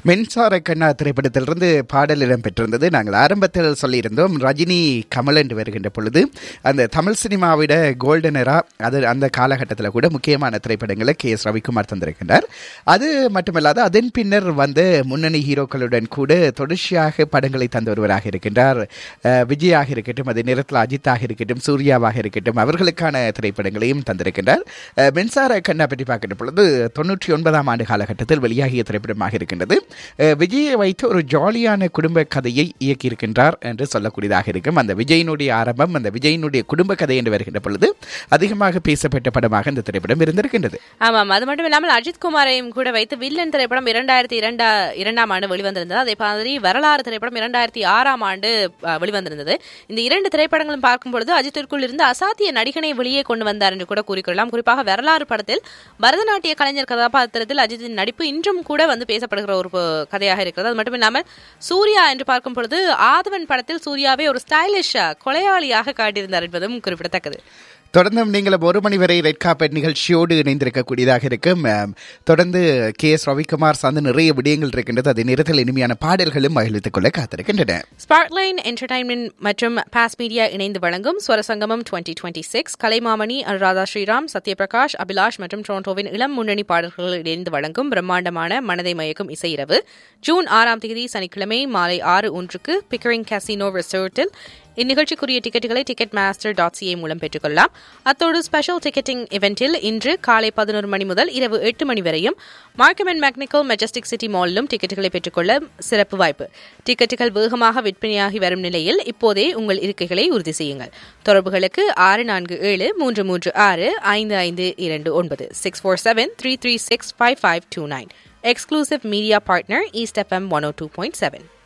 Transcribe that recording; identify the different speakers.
Speaker 1: மின்சார கண்ணா திரைப்படத்திலிருந்து பாடல் இடம்பெற்றிருந்தது நாங்கள் ஆரம்பத்தில் சொல்லியிருந்தோம் ரஜினி கமல் என்று வருகின்ற பொழுது அந்த தமிழ் சினிமாவிட கோல்டன் எரா அது அந்த காலகட்டத்தில் கூட முக்கியமான திரைப்படங்களை கே எஸ் ரவிக்குமார் தந்திருக்கின்றார் அது மட்டுமல்லாது அதன் பின்னர் வந்த முன்னணி ஹீரோக்களுடன் கூட தொடர்ச்சியாக படங்களை தந்து வருவராக இருக்கின்றார் அஹ், விஜயாக இருக்கட்டும் அதே நேரத்தில் அஜித்தாக இருக்கட்டும் சூர்யாவாக இருக்கட்டும் அவர்களுக்கான திரைப்படங்களையும் தந்திருக்கின்றார் அஹ், மின்சார கண்ணா பற்றி பார்க்கின்ற பொழுது தொண்ணூற்றி ஒன்பதாம் ஆண்டு காலகட்டத்தில் வெளியாகிய திரைப்படமாக இருக்கின்றது அஹ், விஜயை வைத்து ஒரு ஜாலியான குடும்ப கதையை இயக்கியிருக்கின்றார் என்று சொல்லக்கூடியதாக இருக்கும் அந்த விஜயினுடைய ஆரம்பம் அந்த விஜயினுடைய குடும்ப கதை என்று வருகின்ற பொழுது அதிகமாக பேசப்பட்ட படமாக இந்த திரைப்படம் இருந்திருக்கின்றது
Speaker 2: ஆமாம் அது மட்டும் இல்லாமல் அஜித் குமாரையும் கூட வைத்து வில்லன் திரைப்படம் இரண்டாயிரத்தி இரண்டா இரண்டாம் ஆண்டு வெளிவந்திருந்தது அதே மாதிரி வரலாறு திரைப்படம் இரண்டாயிரத்தி ஆறாம் ஆண்டு அஹ், வெளிவந்திருந்தது இந்த இரண்டு திரைப்படங்களும் பார்க்கும் பொழுது அஜித்திற்குள் இருந்து அசாத்திய நடிகனை வெளியே கொண்டு வந்தார் என்று கூட கூறிக்கொள்ளலாம் குறிப்பாக வரலாறு படத்தில் பரதநாட்டிய கலைஞர் கதாபாத்திரத்தில் அஜித்தின் நடிப்பு இன்றும் கூட வந்து பேசப்படுகிற ஒரு ப- கதையாக இருக்கிறது அது மட்டும் இல்லாமல் சூர்யா என்று பார்க்கும் பொழுது ஆதவன் படத்தில் சூர்யாவை ஒரு ஸ்டைலிஷ் கொலையாளியாக காட்டியிருந்தார் என்பதும் குறிப்பிடத்தக்கது
Speaker 1: தொடர்ந்தும் நீங்களும் ஒரு மணி வரை ரெட் கார்பெட் நிகழ்ச்சியோடு இணைந்திருக்கக்கூடியதாக இருக்கும் அம், தொடர்ந்து கே எஸ் ரவிக்குமார் சார்ந்த நிறைய விடயங்கள் இருக்கின்றது அதே நேரத்தில் இனிமையான பாடல்களும் மகிழ்வித்துக் கொள்ள காத்திருக்கின்றன
Speaker 2: ஸ்பார்க்லைன் என்டர்டைன்மெண்ட் மற்றும் பாஸ் மீடியா இணைந்து வழங்கும் Swarasangamam twenty twenty six Kalaimamani Anuradha Sriram Satyaprakash Abhilash மற்றும் டொரண்டோவின் இளம் முன்னணி பாடல்கள் இணைந்து வழங்கும் பிரம்மாண்டமான மனதை மயக்கும் இசை இரவு ஜூன் ஆறாம் தேதி சனிக்கிழமை மாலை ஆறு ஒன்றுக்கு பிக்கரிங் கசினோ ரிசோர்ட்டில் இந்நிகழ்ச்சிக்குரிய டிக்கெட்டுகளை டிக்கெட் மாஸ்டர் டாட் சிஏ மூலம் பெற்றுக்கொள்ளலாம் அத்தோடு ஸ்பெஷல் டிக்கெட்டிங் இவெண்டில் இன்று காலை பதினோரு மணி முதல் இரவு எட்டு மணி வரையும் மார்க்கம் அண்ட் மேக்னிக்கல் மெஜஸ்டிக் சிட்டி மாலிலும் டிக்கெட்டுகளை பெற்றுக்கொள்ள சிறப்பு வாய்ப்பு டிக்கெட்டுகள் வேகமாக விற்பனையாகி வரும் நிலையில் இப்போதே உங்கள் இருக்கைகளை உறுதி செய்யுங்கள் தொடர்புகளுக்கு ஆறு நான்கு ஏழு மூன்று மூன்று ஆறு ஐந்து ஐந்து இரண்டு ஒன்பது six four seven three three six five five two nine exclusive media partner East FM one O two point seven